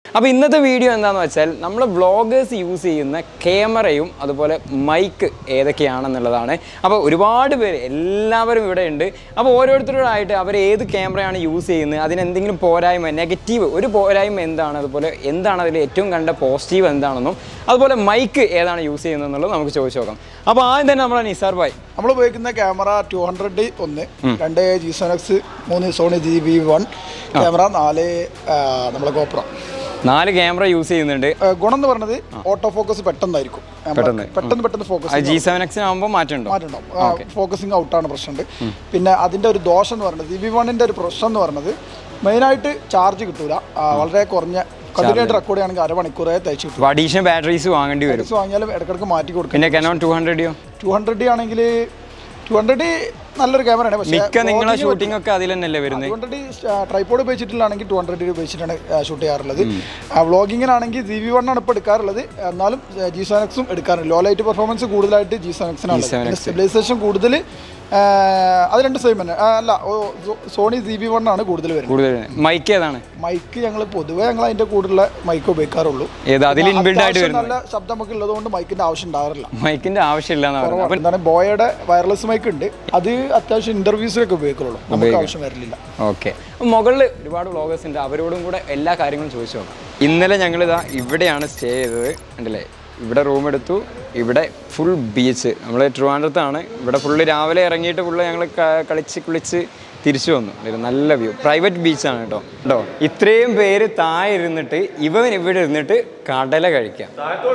അപ്പോൾ ഇന്നത്തെ വീഡിയോ എന്താണെന്ന് വെച്ചാൽ നമ്മൾ വ്ളോഗേഴ്സ് യൂസ് ചെയ്യുന്ന ക്യാമറയും അതുപോലെ മൈക്ക് ഏതൊക്കെയാണെന്നുള്ളതാണ് അപ്പോൾ ഒരുപാട് പേര് എല്ലാവരും ഇവിടെ ഉണ്ട് അപ്പോൾ ഓരോരുത്തരോടായിട്ട് അവർ ഏത് ക്യാമറയാണ് യൂസ് ചെയ്യുന്നത് അതിന് എന്തെങ്കിലും പോരായ്മ നെഗറ്റീവ് ഒരു പോരായ്മ എന്താണ് അതുപോലെ എന്താണ് അതിൽ ഏറ്റവും കണ്ട പോസിറ്റീവ് എന്താണെന്നും അതുപോലെ മൈക്ക് ഏതാണ് യൂസ് ചെയ്യുന്നത് എന്നുള്ളത് നമുക്ക് ചോദിച്ചു നോക്കാം അപ്പോൾ ആദ്യം തന്നെ നമ്മളെ നിസാർ ഭായ് നമ്മൾ ഉപയോഗിക്കുന്ന ക്യാമറ ടു ഹൺഡ്രഡ് ഒന്ന് രണ്ട് ജി സെവനക്സ് മൂന്ന് Sony G B one camera നാല് ആ, നമ്മളെ ഗോപ്ര നാല് ക്യാമറ യൂസ് ചെയ്യുന്നുണ്ട് ആ, ഗുണം എന്ന് പറഞ്ഞത് ഓട്ടോ ഫോക്കസ് പെട്ടെന്നായിരിക്കും നമ്മളെ പെട്ടെന്ന്. പെട്ടെന്ന് പെട്ടെന്ന് ഫോക്കസ് ജി സെവൻ എക്സിനാകുമ്പോൾ മാറ്റമുണ്ടോ മാറ്റുണ്ടാവും ഫോക്കസിങ് ഔട്ടാണ് പ്രശ്നമുണ്ട് പിന്നെ അതിൻ്റെ ഒരു ദോഷം എന്ന് പറയുന്നത് ജി ബി വണ്ണിൻ്റെ ഒരു പ്രശ്നം എന്ന് പറയുന്നത് മെയിനായിട്ട് ചാർജ് കിട്ടൂല ആ, വളരെ കുറഞ്ഞ കണ്ടിന്യൂട്ട് റെക്കോർഡ് ചെയ്യുകയാണെങ്കിൽ അരമണിക്കൂറേ തയ്ച്ച് കിട്ടും അപ്പോൾ അഡീഷണൽ ബാറ്ററീസ് വാങ്ങേണ്ടി വരും പൈസ വാങ്ങിയാലും ഇടയ്ക്കിടയ്ക്ക് മാറ്റി കൊടുക്കും പിന്നെ കനോൺ ടു ഹൺഡ്രഡിയോ ടു ഹൺഡ്രഡ് ആണെങ്കിൽ ടു ഹൺഡ്രഡ് നല്ലൊരു ക്യാമറയാണ് പക്ഷേ മിക്ക നിങ്ങളെ ഷൂട്ടിംഗ് ഒക്കെ അതിൽ തന്നെയല്ലേ വരുന്നത് ടു ഹൺഡ്രഡ് ട്രൈപ്പോഡ് ഉപയോഗിച്ചിട്ടുള്ളതാണെങ്കിൽ ടു ഹൺഡ്രഡ് ഉപയോഗിച്ചിട്ടാണ് ഷൂട്ട് ചെയ്യാറുള്ളത് വ്ളോഗിങ്ങിനാണെങ്കിൽ ജി വി വണ്ണാണ് ഇപ്പോൾ എടുക്കാറുള്ളത് എന്നാലും ജി സെവനക്സും എടുക്കാറുണ്ട് ലോ ലൈറ്റ് പെർഫോമൻസ് കൂടുതലായിട്ട് ജി സെവനക്സിനാണ് G7X. സ്റ്റെബിലൈസേഷൻ കൂടുതൽ അത് രണ്ട് സെയിം തന്നെ ആ, അല്ല ഓ, സോ- സോണി ജി ബി വൺ ആണ് കൂടുതൽ വരുന്നത് കൂടുതൽ മൈക്ക് ഏതാണ് മൈക്ക് ഞങ്ങൾ പൊതുവേ ഞങ്ങൾ അതിന്റെ കൂടുതലുള്ള മൈക്ക് ഉപയോഗിക്കാറുള്ളൂ ഏത് അതിൽ ഇൻബിൽഡ് ആയിട്ട് അത്യാവശ്യം വരുന്നത് നല്ല ശബ്ദം ഒക്കെ ഉള്ളതുകൊണ്ട് മൈക്കിന്റെ ആവശ്യം ഉണ്ടാകാറില്ല മൈക്കിന്റെ ആവശ്യമില്ല എന്നാ പറയുന്നത് കുറവാണ്. എന്താണ് ബോയയുടെ വയർലെസ് മൈക്ക് ഉണ്ട് അത് അത്യാവശ്യം ഇന്റർവ്യൂസിലൊക്കെ ഉപയോഗിക്കുള്ളൂ നമുക്ക് ആവശ്യം വരില്ല ഓക്കെ മുകളിൽ ഒരുപാട് വ്ളോഗേഴ്സ് ഉണ്ട് അവരോടും കൂടെ എല്ലാ കാര്യങ്ങളും ചോദിച്ചു നോക്കാം ഇന്നലെ ഞങ്ങൾ ഇതാ ഇവിടെയാണ് സ്റ്റേ ചെയ്തത് ഉണ്ടല്ലേ ഇവിടെ റൂം എടുത്തു ഇവിടെ ഫുൾ ബീച്ച് നമ്മൾ ട്രിവാൻഡ്രത്താണ് ഇവിടെ ഫുള്ള് രാവിലെ ഇറങ്ങിയിട്ട് ഫുള്ള് ഞങ്ങൾ കളിച്ച് കുളിച്ച് തിരിച്ചു വന്നു ഒരു നല്ല വ്യൂ പ്രൈവറ്റ് ബീച്ചാണ് കേട്ടോ കേട്ടോ ഇത്രയും പേര് താഴെ ഇരുന്നിട്ട് ഇവൻ ഇവിടെ ഇരുന്നിട്ട് കടല കഴിക്കാം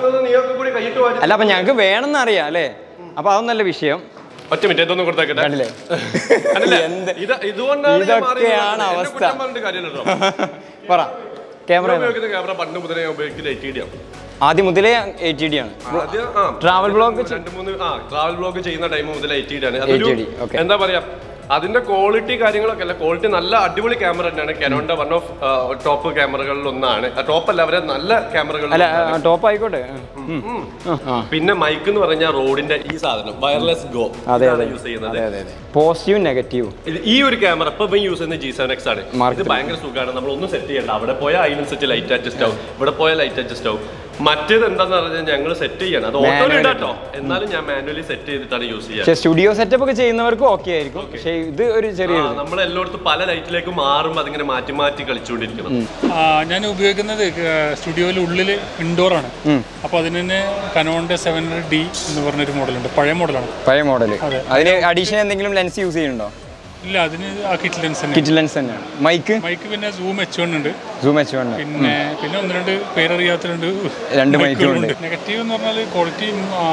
അല്ല അപ്പം ഞങ്ങൾക്ക് വേണമെന്ന് അറിയാം അല്ലേ അപ്പം അതൊന്നല്ല വിഷയം ഒറ്റ മിനിറ്റ് ഇതൊന്നും കൊടുത്തേക്കട്ടെ കണ്ടില്ലേ അല്ല, എന്ത് ഇത് ഇതുകൊണ്ടാണ് ഞാൻ മാറി ഇതൊക്കെയാണ് നിന്നത്. എന്നെ അവസ്ഥ. കുറ്റം പറഞ്ഞിട്ട് കാര്യമില്ലല്ലോ. പറ ക്യാമറ ഞാൻ ഉപയോഗിക്കുന്ന ക്യാമറ പണ്ട് മുതലേ ഞാൻ ഉപയോഗിക്കുന്ന എയ്റ്റ് ഡി ആണ് ആദ്യം മുതലേ എയ്റ്റ് ഡി ആണ് ആദ്യം ആ ട്രാവൽ ബ്ലോഗ് രണ്ട് മൂന്ന് ആ ട്രാവൽ ബ്ലോഗ് ചെയ്യുന്ന ടൈം മുതൽ എയ്റ്റ് ഡി ആണ് അതൊരു 8D, okay. എന്താ പറയാ അതിന്റെ ക്വാളിറ്റി കാര്യങ്ങളൊക്കെ അല്ല ക്വാളിറ്റി നല്ല അടിപൊളി ക്യാമറ തന്നെയാണ് കെനോന്റെ വൺ ഓഫ് ടോപ്പ് ക്യാമറകളിൽ ഒന്നാണ് ടോപ്പ് അല്ല അവരെ നല്ല ക്യാമറകൾ അല്ല ടോപ്പ് ആയിക്കോട്ടെ ഉം. ആ പിന്നെ മൈക്ക് എന്ന് പറഞ്ഞാൽ റോഡിന്റെ ഈ സാധനം വയർലെസ് ഗോ അതെ അതെ യൂസ് ചെയ്യുന്നത് അതെ അതെ അതെ പോസിറ്റീവും നെഗറ്റീവും ഇത് ഈ ഒരു ക്യാമറ ഇപ്പൊ ഇവൻ യൂസ് ചെയ്യുന്ന ജി സെവൻ എക്സ് ആണ് Mark ഇത് ഭയങ്കര സുഖമാണ് നമ്മൾ ഒന്നും സെറ്റ് ചെയ്യണ്ട അവിടെ പോയാൽ അതിനനുസരിച്ച് ലൈറ്റ് അഡ്ജസ്റ്റ് ആവും ഇവിടെ പോയാൽ ലൈറ്റ് അഡ്ജസ്റ്റ് ആവും മറ്റേത് എന്താന്ന് പറഞ്ഞാൽ ഞങ്ങൾ സെറ്റ് ചെയ്യണം അത് ഓട്ടോ Manually ഇടാട്ടോ എന്നാലും ഞാൻ മാനുവലി സെറ്റ് ചെയ്തിട്ടാണ് യൂസ് ചെയ്യുക പക്ഷേ സ്റ്റുഡിയോ സെറ്റപ്പ് ഒക്കെ ചെയ്യുന്നവർക്കും ഓക്കെ ആയിരിക്കും പക്ഷേ ഇത് ഒരു ചെറിയ ഇത്. നമ്മൾ എല്ലായിടത്തും പല ലൈറ്റിലേക്ക് മാറുമ്പോൾ അതിങ്ങനെ മാറ്റി മാറ്റി കളിച്ചുകൊണ്ടിരിക്കണം ആ, ഞാൻ ഉപയോഗിക്കുന്നത് സ്റ്റുഡിയോയിൽ ഉള്ളിൽ ഇൻഡോർ ആണ് അപ്പോൾ അതിന് തന്നെ കനോണിന്റെ സെവൻ ഹൺഡ്രഡ് ഡി എന്ന് പറഞ്ഞൊരു മോഡലുണ്ട് പഴയ മോഡലാണ് പഴയ മോഡൽ അതിന് അഡീഷണൽ എന്തെങ്കിലും ലെൻസ് യൂസ് ചെയ്യുന്നുണ്ടോ ഇല്ല അതിന് ആ കിറ്റ് ലെൻസ് തന്നെ കിറ്റ് ലെൻസ് തന്നെയാണ് മൈക്ക് മൈക്ക് പിന്നെ സൂം എച്ച് വൺ ഉണ്ട് സൂം എച്ച് വൺ പിന്നെ പിന്നെ ഒന്ന് രണ്ട് പേരറിയാത്ത രണ്ട് രണ്ട് മൈക്കുകളുണ്ട് മൈക്കുകളുണ്ട്. നെഗറ്റീവ് എന്ന് പറഞ്ഞാൽ ക്വാളിറ്റി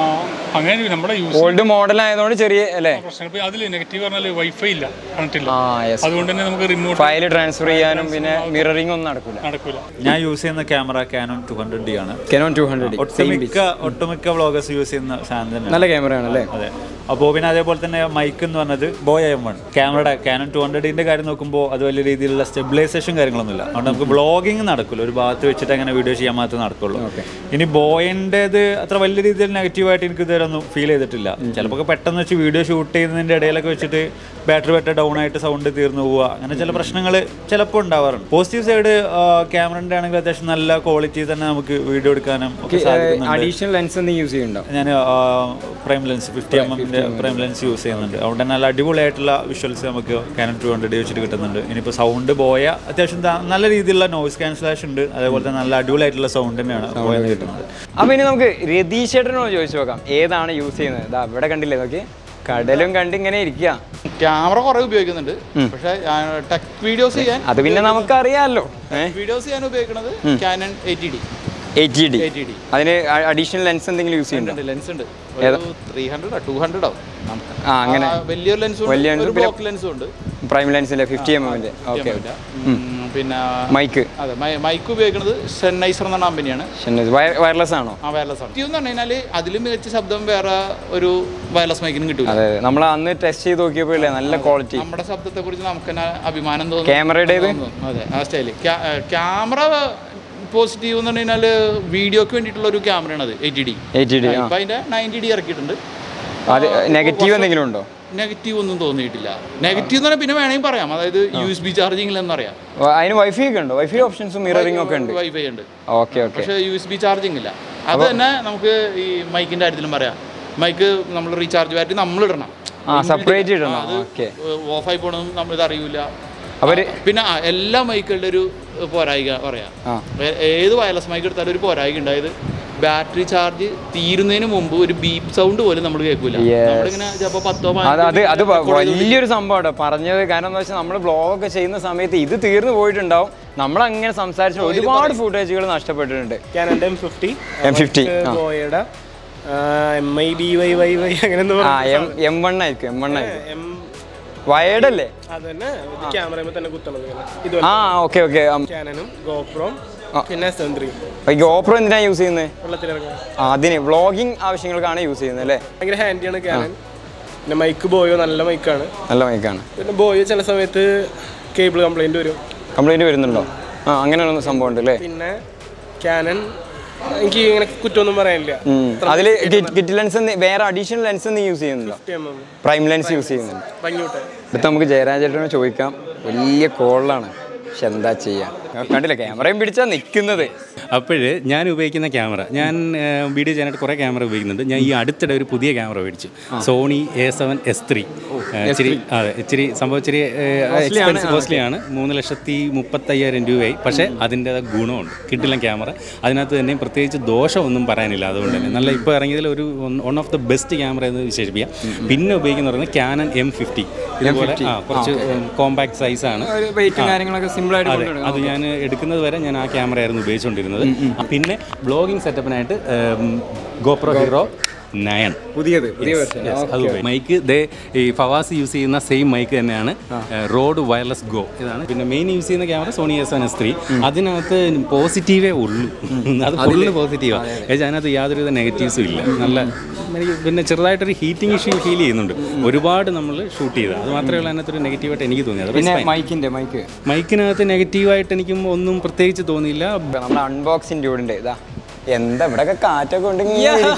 അങ്ങനെ നമ്മുടെ യൂസ് ഓൾഡ് മോഡൽ ആയതുകൊണ്ട് ചെറിയ അല്ലേ പ്രശ്നം ഇപ്പൊ അതിൽ നെഗറ്റീവ് പറഞ്ഞാൽ വൈഫൈ ഇല്ല കണക്ട് ഇല്ല ആ യെസ് അതുകൊണ്ട് തന്നെ നമുക്ക് റിമോട്ട് ഫയൽ ട്രാൻസ്ഫർ ചെയ്യാനും പിന്നെ മിററിംഗ് ഒന്നും നടക്കില്ല നടക്കൂല ഞാൻ യൂസ് ചെയ്യുന്ന camera Canon two hundred D ആണ് കെനോൺ ടു ഹൺഡ്രഡ് ഒട്ടുമിക്ക ഒട്ടുമിക്ക വ്ളോഗേഴ്സ് യൂസ് ചെയ്യുന്ന സാധനം തന്നെ നല്ല ക്യാമറയാണ് അല്ലേ അതെ അപ്പോൾ പിന്നെ അതേപോലെ തന്നെ മൈക്ക് എന്ന് പറഞ്ഞത് ബോയ് എം വൺ ക്യാമറയുടെ കാനൺ ടു ഹൺഡ്രഡിൻ്റെ കാര്യം നോക്കുമ്പോൾ അത് വലിയ രീതിയിലുള്ള സ്റ്റെബിലൈസേഷൻ കാര്യങ്ങളൊന്നുമില്ല അതുകൊണ്ട് നമുക്ക് വ്ളോഗിങ് നടക്കില്ല ഒരു ഭാഗത്ത് വെച്ചിട്ട് അങ്ങനെ വീഡിയോ ചെയ്യാൻ മാത്രമേ നടക്കുള്ളൂ ഇനി ബോയിൻ്റെത് അത്ര വലിയ രീതിയിൽ നെഗറ്റീവായിട്ട് എനിക്ക് ഇതുവരെ ഒന്നും ഫീൽ ചെയ്തിട്ടില്ല ചിലപ്പോൾ പെട്ടെന്ന് വെച്ച് വീഡിയോ ഷൂട്ട് ചെയ്യുന്നതിൻ്റെ ഇടയിലൊക്കെ വെച്ചിട്ട് ബാറ്ററി ബാറ്ററി ഡൗൺ ആയിട്ട് സൗണ്ട് തീർന്നു പോവുക അങ്ങനെ ചില പ്രശ്നങ്ങൾ ചിലപ്പോൾ ഉണ്ടാവാറുണ്ട് പോസിറ്റീവ് സൈഡ് ക്യാമറൻ്റെ ആണെങ്കിൽ അത്യാവശ്യം നല്ല ക്വാളിറ്റി തന്നെ നമുക്ക് വീഡിയോ എടുക്കാനും ഒക്കെ സാധിക്കുന്നുണ്ട് അഡീഷണൽ ലെൻസ് എന്തെങ്കിലും യൂസ് ചെയ്യുന്നുണ്ടോ ഞാൻ പ്രൈം ലെൻസ് ഫിഫ്റ്റി എം എമ്മിൻ്റെ പ്രൈം ലെൻസ് യൂസ് ചെയ്യുന്നുണ്ട് അതുകൊണ്ട് തന്നെ നല്ല അടിപൊളിയായിട്ടുള്ള വിഷ്വൽസ് നമുക്ക് കാനൺ ടു ഹൺഡ്രഡ് വെച്ചിട്ട് കിട്ടുന്നുണ്ട് ഇനിയിപ്പോൾ സൗണ്ട് ബോയ അത്യാവശ്യം ത- നല്ല രീതിയിലുള്ള നോയ്സ് ക്യാൻസലേഷൻ ഉണ്ട് അതേപോലെ തന്നെ നല്ല അടിപൊളിയായിട്ടുള്ള സൗണ്ട് തന്നെയാണ് ബോയ കിട്ടുന്നത് അപ്പൊ ഇനി നമുക്ക് രതീഷ് ചേട്ടനോട് ചോദിച്ചു നോക്കാം ഏതാണ് യൂസ് ചെയ്യുന്നത് ഇതാ ഇവിടെ കണ്ടില്ലേ നോക്കി കടലും കണ്ട് ഇങ്ങനെ ഇരിക്കുക ക്യാമറ കുറെ ഉപയോഗിക്കുന്നുണ്ട് പക്ഷെ ടെക് വീഡിയോസ് ചെയ്യാൻ അത് പിന്നെ നമുക്കറിയാമല്ലോ ഏഹ് വീഡിയോസ് ചെയ്യാൻ ഉപയോഗിക്കുന്നത് Canon eighty D eight G D eighty D അതിന് അഡീഷണൽ ലെൻസ് എന്തെങ്കിലും യൂസ് ചെയ്യുന്നുണ്ടോ ലെൻസ് ഉണ്ട് ഒരു ത്രീ ഹൺഡ്രഡ് ടു ഹൺഡ്രഡ് ആവും നമുക്ക് ആ അങ്ങനെ ആ, വലിയൊരു ലെൻസും വലിയ lens ഒരു പിന്നെ- ബ്ലോക്ക് ലെൻസും ഉണ്ട് പ്രൈം ലെൻസിന്റെ ഫിഫ്റ്റി എം എമ്മിന്റെ ഓക്കെ ഉം, പിന്നെ മൈക്ക് അതെ മൈക്ക് ഉപയോഗിക്കുന്നത് സെന്നൈസർ എന്ന കമ്പനിയാണ് വയർലെസ് ആണോ ആ വയർലെസ് ആണ് എന്ന് പറഞ്ഞു കഴിഞ്ഞാൽ അതിലും മികച്ച ശബ്ദം വേറെ ഒരു വയർലെസ് മൈക്കിനും കിട്ടില്ല അതെ അതെ നമ്മൾ അന്ന് ടെസ്റ്റ് ചെയ്ത് നോക്കിയപ്പോഴല്ലേ നല്ല ക്വാളിറ്റി നമ്മുടെ ശബ്ദത്തെ കുറിച്ച് നമുക്ക് തന്നെ അഭിമാനം തോന്നും ക്യാമറയുടേത് തോന്നും. അതെ ആ സ്റ്റൈല് ക്യാമറ പോസിറ്റീവ് എന്ന് പറഞ്ഞു കഴിഞ്ഞാൽ വീഡിയോക്ക് വേണ്ടിയിട്ടുള്ള ഒരു ക്യാമറയാണ് അത് എയ്റ്റി ഡി എയ്റ്റ് ഡി ആ ഇപ്പം അതിൻ്റെ നയൻറ്റി ഡി ഇറക്കിയിട്ടുണ്ട് അത് നെഗറ്റീവ് എന്തെങ്കിലും ഉണ്ടോ നെഗറ്റീവ് ഒന്നും തോന്നിയിട്ടില്ല നെഗറ്റീവ് എന്ന് പറഞ്ഞാൽ പിന്നെ വേണമെങ്കിൽ പറയാം അതായത് യു എസ് ബി ചാർജിങ്ങിൽ എന്നറിയാം അതിന് വൈഫൈ ഒക്കെ ഉണ്ടോ വൈഫൈ ഓപ്ഷൻസും മിററിംഗ് ഒക്കെ ഉണ്ട് വൈഫൈ ഉണ്ട് ഓക്കെ ഓക്കെ പക്ഷേ യു എസ് ബി ചാർജിങ് ഇല്ല അത് തന്നെ നമുക്ക് ഈ മൈക്കിൻ്റെ കാര്യത്തിലും പറയാം മൈക്ക് നമ്മൾ റീചാർജ് ബാറ്ററി നമ്മൾ ഇടണം ആ സെപ്പറേറ്റ് ഇടണം ഓക്കെ ഓഫായി പോകണം നമ്മൾ ഇത് അറിയില്ല അവര് പിന്നെ ആ, എല്ലാ മൈക്കുകളുടെ ഒരു പോരായിക പറയാം ആ. ഏ- ഏത് വയർലെസ് മൈക്ക് എടുത്താലും ഒരു പോരായിക ഉണ്ടായത് ബാറ്ററി ചാർജ് തീരുന്നതിന് മുമ്പ് ഒരു ബീപ്പ് സൗണ്ട് പോലും നമ്മൾ കേൾക്കൂല Yes. നമ്മളിങ്ങനെ ചിലപ്പോൾ പത്തോ അത് പതിനഞ്ചോ അത് അത് minute record ചെയ്ത് വലിയൊരു സംഭവമാണ് പറഞ്ഞത് കാരണം എന്താ വെച്ചാൽ നമ്മൾ ബ്ലോഗൊക്കെ ചെയ്യുന്ന സമയത്ത് ഇത് തീർന്നു പോയിട്ടുണ്ടാവും നമ്മൾ അങ്ങനെ സംസാരിച്ച ഒരുപാട് ഫുട്ടേജുകൾ നഷ്ടപ്പെട്ടിട്ടുണ്ട് ക്യാനൻ്റെ എം ഫിഫ്റ്റി എം ഫിഫ്റ്റി ബോയയുടെ M I B Y Y Y അങ്ങനെ എന്തോ ആ എം എം വൺ ആയിരിക്കും എം വൺ ആയിരിക്കും എം വയേർഡല്ലേ അത് തന്നെ ക്യാമറയിൽ തന്നെ കുത്തണത് ഇങ്ങനെ ഇത് ആ ഓക്കെ ഓക്കെ ക്യാനനും ഗോപ്രോം പിന്നെ എസ് എം ത്രീ ഈ ഗോപ്രോ എന്തിനാണ് യൂസ് ചെയ്യുന്നത് വെള്ളത്തിലിറങ്ങാൻ ആ അതിന് വ്ളോഗിങ് ആവശ്യങ്ങൾക്കാണ് യൂസ് ചെയ്യുന്നത് അല്ലേ ഭയങ്കര ഹാൻഡിയാണ് ക്യാനൻ പിന്നെ മൈക്ക് ബോയോ നല്ല മൈക്കാണ് നല്ല മൈക്കാണ് പിന്നെ ബോയോ ചില സമയത്ത് കേബിൾ കംപ്ലൈൻറ്റ് വരും കംപ്ലൈൻറ്റ് വരുന്നുണ്ടോ ആ അങ്ങനെ ഒരു സംഭവം ഉണ്ട് അല്ലേ പിന്നെ ക്യാനൻ എനിക്ക് ഇങ്ങനെ കുറ്റമൊന്നും പറയാനില്ല അതിൽ കിറ്റ് ലെൻസ് വേറെ അഡീഷണൽ ലെൻസ് ഒന്നും യൂസ് ചെയ്യുന്നുണ്ടോ പ്രൈം ലെൻസ് യൂസ് ചെയ്യുന്നുണ്ട് ഭംഗിയോട്ടെ അടുത്ത നമുക്ക് ജയരാജേട്ടനോട് ചോദിക്കാം വലിയ കോളാണ് പക്ഷെ എന്താ ചെയ്യാ കണ്ടില്ല ക്യാമറയും പിടിച്ചാ നിൽക്കുന്നത് അപ്പോൾ ഞാൻ ഉപയോഗിക്കുന്ന ക്യാമറ ഞാൻ ആ, വീഡിയോ ചെയ്യാനായിട്ട് കുറേ ക്യാമറ ഉപയോഗിക്കുന്നുണ്ട് ഞാൻ ഈ അടുത്തിടെ ഒരു പുതിയ ക്യാമറ മേടിച്ചു Sony A seven S three ഇച്ചിരി അതെ ഇച്ചിരി സംഭവം ഇച്ചിരി എക്സ്പെൻസ് കോസ്റ്റ്ലി ആണ് മൂന്ന് ലക്ഷത്തി മുപ്പത്തയ്യായിരം രൂപയായി പക്ഷേ അതിൻ്റെ ഗുണമുണ്ട് കിട്ടില്ല ക്യാമറ അതിനകത്ത് തന്നെ പ്രത്യേകിച്ച് ദോഷമൊന്നും പറയാനില്ല അതുകൊണ്ട് തന്നെ നല്ല ഇപ്പോൾ ഇറങ്ങിയതിൽ ഒരു one of the best camera എന്ന് വിശേഷിപ്പിക്കാം പിന്നെ ഉപയോഗിക്കുന്ന പറയുന്നത് ക്യാനൻ എം ഫിഫ്റ്റി ഇതുപോലെ ആ കുറച്ച് കോമ്പാക്ട് സൈസാണ് വെയിറ്റും കാര്യങ്ങളൊക്കെ സിമ്പിൾ ആയിട്ട് അതെ അത് ഞാൻ എടുക്കുന്നത് വരെ ഞാൻ ആ ക്യാമറ ആയിരുന്നു ഉപയോഗിച്ചുകൊണ്ടിരുന്നത് ആ, പിന്നെ ബ്ലോഗിംഗ് സെറ്റപ്പിനായിട്ട് ഗോപ്രോ ഹീറോ നയൻ പുതിയത് പുതിയ version. അത് മൈക്ക് ദേ ഈ ഫവാസ് യൂസ് ചെയ്യുന്ന സെയിം മൈക്ക് തന്നെയാണ് റോഡ് വയർലെസ് ഗോ ഇതാണ് പിന്നെ മെയിൻ യൂസ് ചെയ്യുന്ന camera Sony S N S three അതിനകത്ത് പോസിറ്റീവേ ഉള്ളൂ അത് ഫുള്ള് പോസിറ്റീവാണ് അതിനകത്ത് യാതൊരുവിധ നെഗറ്റീവ്സും ഇല്ല നല്ല എനിക്ക് പിന്നെ ചെറുതായിട്ടൊരു ഹീറ്റിംഗ് ഇഷ്യൂ ഫീൽ ചെയ്യുന്നുണ്ട് ഒരുപാട് നമ്മൾ ഷൂട്ട് ചെയ്ത് അത് മാത്രമേ ഉള്ളൂ അതിനകത്തൊരു നെഗറ്റീവായിട്ട് എനിക്ക് തോന്നിയത് പിന്നെ Rest fine. മൈക്കിന്റെ മൈക്ക് മൈക്കിനകത്ത് നെഗറ്റീവായിട്ട് എനിക്കും ഒന്നും പ്രത്യേകിച്ച് തോന്നിയില്ല നമ്മുടെ അൺബോക്സിംഗ് ഡ്യൂഡിന്റെ ഇതാ എന്താ ഇവിടെ കാറ്റൊക്കെ ഉണ്ടെങ്കിൽ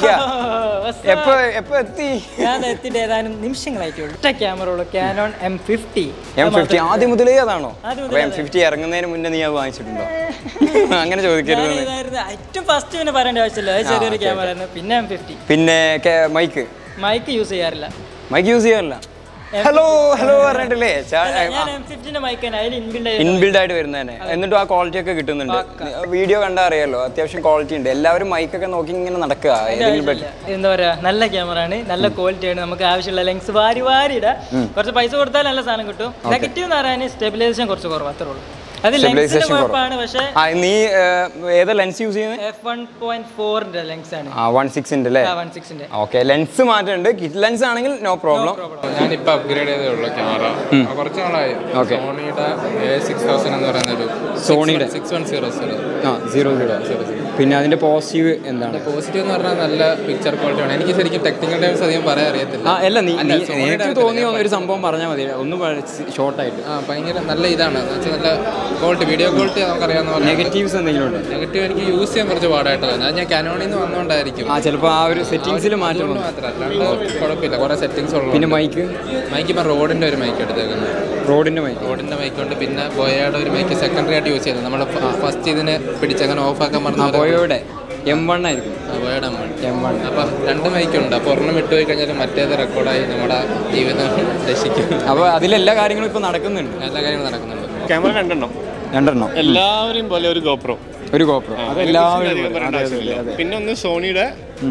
എപ്പോ എപ്പോ എത്തി ഞാൻ എത്തിയിട്ട് ഏതാനും നിമിഷങ്ങളായിട്ടുള്ളൂ ഒറ്റ ക്യാമറ ഉള്ളൂ Canon M fifty M fifty ആദ്യം മുതലേ അതാണോ ആദ്യം അപ്പൊ എം ഫിഫ്റ്റി ഇറങ്ങുന്നതിന് മുന്നേ നീ അത് വാങ്ങിച്ചിട്ടുണ്ടോ അങ്ങനെ ചോദിക്കരുത് നീ. ഏറ്റവും ഫസ്റ്റ് പിന്നെ പറയേണ്ട ആവശ്യമില്ല അത് ചെറിയൊരു ക്യാമറ ആയിരുന്നു പിന്നെ എം ഫിഫ്റ്റി പിന്നെ മൈക്ക് മൈക്ക് യൂസ് ചെയ്യാറില്ല മൈക്ക് യൂസ് ചെയ്യാറില്ല ഹലോ ഹലോ പറഞ്ഞിട്ടില്ലേ ഞാൻ എം ഫിഫ്റ്റിന്റെ മൈക്ക് തന്നെ അതിൽ ഇൻബിൽഡ് ഇൻബിൽഡ് ആയിട്ട് വരുന്നതന്നെ എന്നിട്ടും ആ ക്വാളിറ്റി ഒക്കെ കിട്ടുന്നുണ്ട് വീഡിയോ കണ്ടാൽ അറിയാലോ അത്യാവശ്യം ക്വാളിറ്റി ഉണ്ട് എല്ലാവരും മൈക്കൊക്കെ നോക്കി ഇങ്ങനെ നടക്കുക ഏതെങ്കിലും ബെറ്റ് എന്താ പറയാ നല്ല ക്യാമറ ആണ് നല്ല ക്വാളിറ്റി ആണ് നമുക്ക് ആവശ്യമുള്ള ലെങ്സ് വാരി വാരി ഇടാം കുറച്ച് പൈസ കൊടുത്താൽ നല്ല സാധനം കിട്ടും നെഗറ്റീവ് എന്ന് പറയാൻ സ്റ്റെബിലൈസേഷൻ കുറച്ച് കുറവ് അത്രേ ഉള്ളൂ അത് ലെൻസിന്റെ സ്റ്റെബിലൈസേഷൻ കുഴപ്പമാണ് പക്ഷേ ആ നീ ഏർ, ഏതാ ലെൻസ് യൂസ് ചെയ്യുന്നത് എഫ് വൺ പോയിന്റ് ഫോറിന്റെ ലെങ്സ് ആണ് ആ വൺ സിക്സിൻ്റെ അല്ലേ വൺ സിക്സിന്റെ ഓക്കെ ലെൻസ് മാറ്റുന്നുണ്ട് കിറ്റ് ലെൻസ് ആണെങ്കിൽ നോ പ്രോബ്ലം ഞാനിപ്പോൾ അപ്ഗ്രേഡ് ചെയ്തേ ഉള്ളൂ ക്യാമറ കുറച്ച് നാളായി Okay. സോണിയുടെ എ സിക്സ് തൗസൻഡ് എന്ന് പറയുന്ന ഒരു സോണിയുടെ? സിക്സ് വൺ സീറോ സീറോ ആ സീറോ സീറോ പിന്നെ അതിന്റെ പോസിറ്റീവ് എന്താണ് പോസിറ്റീവ് എന്ന് പറഞ്ഞാൽ നല്ല പിക്ചർ ക്വാളിറ്റി ആണ് എനിക്ക് ശരിക്കും ടെക്നിക്കൽ ടൈംസ് അധികം പറയാൻ അറിയത്തില്ല ആ അല്ല നീ അല്ല, നീ- സോണിയുടെ നിനക്ക് അടുത്ത് തോന്നിയ ഒരു സംഭവം പറഞ്ഞാൽ മതി ഒന്ന് ഷോർട്ടായിട്ട് ആ ഭയങ്കര നല്ല ഇതാണ് എന്ന് വെച്ചാൽ നല്ല ക്വാളിറ്റി വീഡിയോ ക്വാളിറ്റി നമുക്കറിയാവുന്ന പോലെ നെഗറ്റീവ്സ് എന്തെങ്കിലും ഉണ്ട് നെഗറ്റീവ് എനിക്ക് യൂസ് ചെയ്യാൻ കുറച്ച് പാടായിട്ട് തന്നെ അത് ഞാൻ കാനോണിൽ നിന്ന് വന്നുകൊണ്ടായിരിക്കും ആ ചിലപ്പോൾ ആ ഒരു സെറ്റിങ്സിൽ മാറ്റം അതുകൊണ്ട് വന്നു. മാത്രം അല്ലാണ്ട് കുഴപ്പമില്ല കുറേ സെറ്റിങ്സ് ഉള്ളു പിന്നെ മൈക്ക് മൈക്ക് ഇപ്പം റോഡിൻ്റെ ഒരു മൈക്ക് എടുത്തേക്കുന്നത് റോഡിന്റെ മൈക്ക് റോഡിൻ്റെ മൈക്കുണ്ട് പിന്നെ ബോയയുടെ ഒരു മൈക്ക് സെക്കൻഡറി ആയിട്ട് യൂസ് ചെയ്യുന്നത് നമ്മൾ ഫസ്റ്റ് ഇതിനെ പിടിച്ചങ്ങനെ ഓഫാക്കാൻ ആ പറഞ്ഞ ബോയോയുടെ എം വൺ ആയിരിക്കും ബോയയുടെ എം വൺ അപ്പം രണ്ട് മൈക്കുണ്ട് അപ്പോൾ ഒരെണ്ണം വിട്ടുപോയി കഴിഞ്ഞാൽ മറ്റേത് റെക്കോർഡായി നമ്മുടെ ജീവിതം രക്ഷിക്കും അപ്പോൾ അതിലെല്ലാ കാര്യങ്ങളും ഇപ്പോൾ നടക്കുന്നുണ്ട് എല്ലാ കാര്യങ്ങളും നടക്കുന്നുണ്ട് ക്യാമറ രണ്ടെണ്ണം രണ്ടെണ്ണം എല്ലാവരെയും പോലെ ഒരു ഗോപ്രോ ഒരു ഗോപ്രോ അത് എല്ലാവരും പറയേണ്ട ആവശ്യമില്ല പിന്നെ ഒന്ന് സോണിയുടെ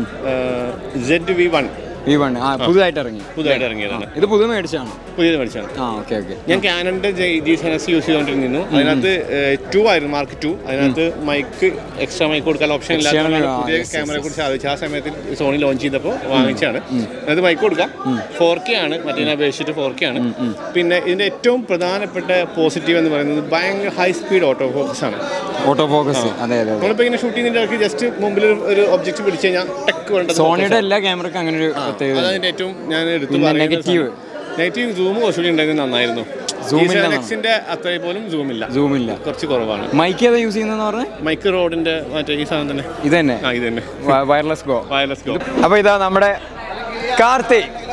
Z V one V one ആ പുതുതായിട്ട് ഇറങ്ങി പുതുതായിട്ട് ഇറങ്ങിയതാണ് ഇത് പുതു മേടിച്ചാണ് പുതിയത് മേടിച്ചാണ് ആ ഓക്കെ ഓക്കെ ഞാൻ ക്യാനന്റെ ജി സെനസ് യൂസ് ചെയ്തുകൊണ്ടിരുന്നു അതിനകത്ത് ടു ആയിരുന്നു മാർക്ക് ടു അതിനകത്ത് മൈക്ക് എക്സ്ട്രാ മൈക്ക് കൊടുക്കാൻ ഓപ്ഷൻ ഇല്ലാത്ത External, ആ, പുതിയ yes, yes, ക്യാമറയെ കുറിച്ച് ആലോചിച്ചു ആ സമയത്ത് സോണി ലോഞ്ച് ചെയ്തപ്പോൾ വാങ്ങിച്ചാണ് അത് മൈക്ക് കൊടുക്കാം ഫോർ കെ ആണ് മറ്റേതിനെ അപേക്ഷിച്ചിട്ട് ഫോർ കെ ആണ് പിന്നെ ഇതിന്റെ ഏറ്റവും പ്രധാനപ്പെട്ട പോസിറ്റീവ് എന്ന് പറയുന്നത് ഭയങ്കര ഹൈ സ്പീഡ് ഓട്ടോ ഫോക്കസ് ആണ് ഓട്ടോ ഫോക്കസ് അതെ അതെ അതെ നമ്മളിപ്പോൾ ഇങ്ങനെ ഷൂട്ട് ചെയ്യുന്നതിന്റെ ഇടയ്ക്ക് ജസ്റ്റ് മുമ്പിൽ ഒരു- ഒരു ഒബ്ജക്റ്റ് പിടിച്ചു കഴിഞ്ഞാൽ ടെക്ക് വേണ്ടത് സോണിയുടെ എല്ലാ ക്യാമറക്കും അങ്ങനെ ഒരു പ്രത്യേകത ഉണ്ട്. അതതിന്റെ ഏറ്റവും ഞാൻ എടുത്തു പിന്നെ negative? നെഗറ്റീവ് സൂം കുറച്ചുകൂടി ഉണ്ടെങ്കിൽ നന്നായിരുന്നു Zoom ഇല്ല നെക്സിന്റെ അത്രയും പോലും സൂം ഇല്ല Zoom ഇല്ല കുറച്ച് കുറവാണ് മൈക്ക് ഏതാ യൂസ് ചെയ്യുന്നതെന്ന് പറഞ്ഞേ മൈക്ക് റോഡിന്റെ മറ്റേ ഈ സാധനം തന്നെ ഇത് തന്നെ ആ ഇത് തന്നെ വയർലെസ് ഗോ വയർലെസ് ഗോ അപ്പോൾ ഇതാ നമ്മുടെ കാർത്തി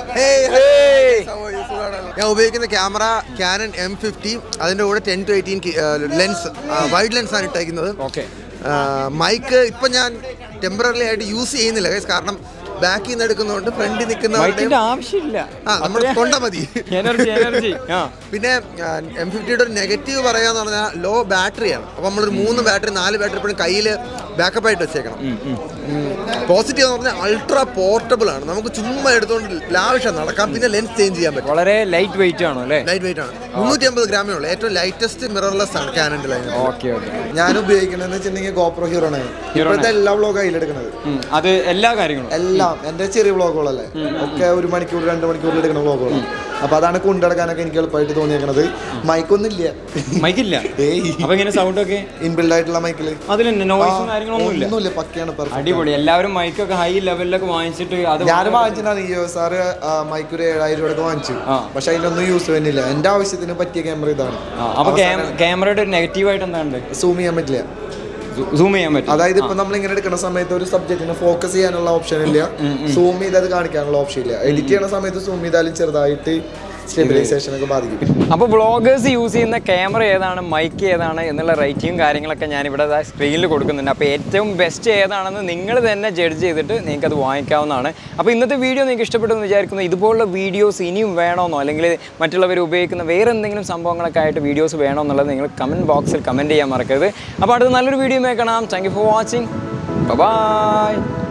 ഞാൻ ഉപയോഗിക്കുന്ന ക്യാമറ ക്യാനൻ എം ഫിഫ്റ്റി അതിൻ്റെ കൂടെ ten to eighteen lens wide lens ആണ് ഇട്ടേക്കുന്നത് ഓക്കെ മൈക്ക് ഇപ്പം ഞാൻ ടെമ്പററി ആയിട്ട് യൂസ് ചെയ്യുന്നില്ല guys. കാരണം ബാക്കിൽ നിന്ന് എടുക്കുന്നതുകൊണ്ട് ഫ്രണ്ടിൽ നിൽക്കുന്നവരുടെ മൈക്കിന്റെ ആവശ്യമില്ല ആ നമ്മൾ കൊണ്ട മതി എനർജി എനർജി ആ പിന്നെ എം ഫിഫ്റ്റിയുടെ ഒരു നെഗറ്റീവ് പറയാന്ന് പറഞ്ഞാൽ ലോ ബാറ്ററിയാണ് അപ്പോൾ നമ്മളൊരു മൂന്ന് ബാറ്ററി നാല് ബാറ്ററി എപ്പോഴും കയ്യിൽ ബാക്കപ്പ് ആയിട്ട് വെച്ചേക്കണം പോസിറ്റീവ് എന്ന് പറഞ്ഞാൽ അൾട്രാ പോർട്ടബിൾ ആണ് നമുക്ക് ചുമ്മാ എടുത്തുകൊണ്ട് ലാവശ്യം നടക്കാം പിന്നെ ലെൻസ് ചേഞ്ച് ചെയ്യാൻ പറ്റും വളരെ ലൈറ്റ് വെയിറ്റ് ആണോ അല്ലേ ലൈറ്റ് വെയിറ്റ് ആണ് മുന്നൂറ്റി അമ്പത് ഗ്രാമേ ഉള്ളൂ ഏറ്റവും ലൈറ്റസ്റ്റ് മിറർലെസ് ആണ് ക്യാനൻ്റെ ലൈൻ ഓക്കെ ഓക്കെ ഞാൻ ഉപയോഗിക്കണമെന്ന് വെച്ചിട്ടുണ്ടെങ്കിൽ ഗോപ്രോ ഹീറോ ആണ് ഇപ്പോഴത്തെ എല്ലാ വ്ളോഗ് കയ്യിലെടുക്കുന്നത് അത് എല്ലാ കാര്യങ്ങളും എല്ലാം എന്റെ ചെറിയ വ്ളോഗുകളല്ലേ ഒക്കെ ഒരു മണിക്കൂർ രണ്ട് മണിക്കൂറിൽ എടുക്കുന്ന വ്ളോഗുകളാണ് അപ്പൊ അതാണ് കൊണ്ടുനടക്കാനൊക്കെ എനിക്ക് എളുപ്പമായിട്ട് തോന്നിയേക്കണത് മൈക്കൊന്നും ഇല്ല മൈക്കില്ല അപ്പൊ ഇങ്ങനെ സൗണ്ട് ഒക്കെ ഇൻബിൽഡ് ആയിട്ടുള്ള മൈക്കില് അതിൽ നോയ്സും കാര്യങ്ങളൊന്നും ഇല്ല ഒന്നുമില്ല പക്കയാണ് perfect. അടിപൊളി എല്ലാവരും മൈക്കൊക്കെ ഹൈ ലെവലിലൊക്കെ വാങ്ങിച്ചിട്ട് അത് ഞാൻ വാങ്ങിച്ചിട്ടുണ്ടായിരുന്നു ഈ സാറ് മൈക്ക് ഒരു ഏഴായിരം രൂപയൊക്കെ വാങ്ങിച്ചു പക്ഷെ അതിലൊന്നും യൂസ് ചെയ്യുന്നില്ല എന്റെ ആവശ്യത്തിന് പറ്റിയ ക്യാമറ ഇതാണ് ആ, അപ്പൊ ക്യാമറയുടെ ഒരു നെഗറ്റീവ് ആയിട്ട് എന്താ ഉണ്ട് സൂം ചെയ്യാൻ പറ്റില്ല സൂം ചെയ്യാൻ പറ്റും അതായത് ഇപ്പൊ നമ്മൾ ഇങ്ങനെ എടുക്കുന്ന സമയത്ത് ഒരു സബ്ജക്റ്റിനെ ഫോക്കസ് ചെയ്യാനുള്ള ഓപ്ഷൻ ഇല്ല സൂം ചെയ്ത് അത് കാണിക്കാനുള്ള ഓപ്ഷൻ ഇല്ല എഡിറ്റ് ചെയ്യുന്ന സമയത്ത് സൂം ചെയ്താലും ചെറുതായിട്ട് സ്റ്റെബിലൈസേഷൻ ഒക്കെ ബാധിക്കും അപ്പോൾ വ്ളോഗേഴ്സ് യൂസ് ചെയ്യുന്ന ക്യാമറ ഏതാണ് മൈക്ക് ഏതാണ് എന്നുള്ള റേറ്റിംഗ് കാര്യങ്ങളൊക്കെ ഞാൻ ഇവിടെ സ്ക്രീനിൽ കൊടുക്കുന്നുണ്ട് അപ്പോൾ ഏറ്റവും ബെസ്റ്റ് ഏതാണെന്ന് നിങ്ങൾ തന്നെ ജഡ്ജ് ചെയ്തിട്ട് നിങ്ങൾക്ക് അത് വാങ്ങിക്കാവുന്നതാണ് അപ്പോൾ ഇന്നത്തെ വീഡിയോ നിങ്ങൾക്ക് ഇഷ്ടപ്പെട്ടു എന്ന് വിചാരിക്കുന്നു ഇതുപോലുള്ള വീഡിയോസ് ഇനിയും വേണമെന്നോ അല്ലെങ്കിൽ മറ്റുള്ളവർ ഉപയോഗിക്കുന്ന വേറെ എന്തെങ്കിലും സംഭവങ്ങളൊക്കെ ആയിട്ട് വീഡിയോസ് വേണോ എന്നുള്ളത് നിങ്ങൾ കമൻറ്റ് ബോക്സിൽ കമൻറ്റ് ചെയ്യാൻ മറക്കരുത് അപ്പോൾ അടുത്ത നല്ലൊരു വീഡിയോ കാണാം thank you for watching by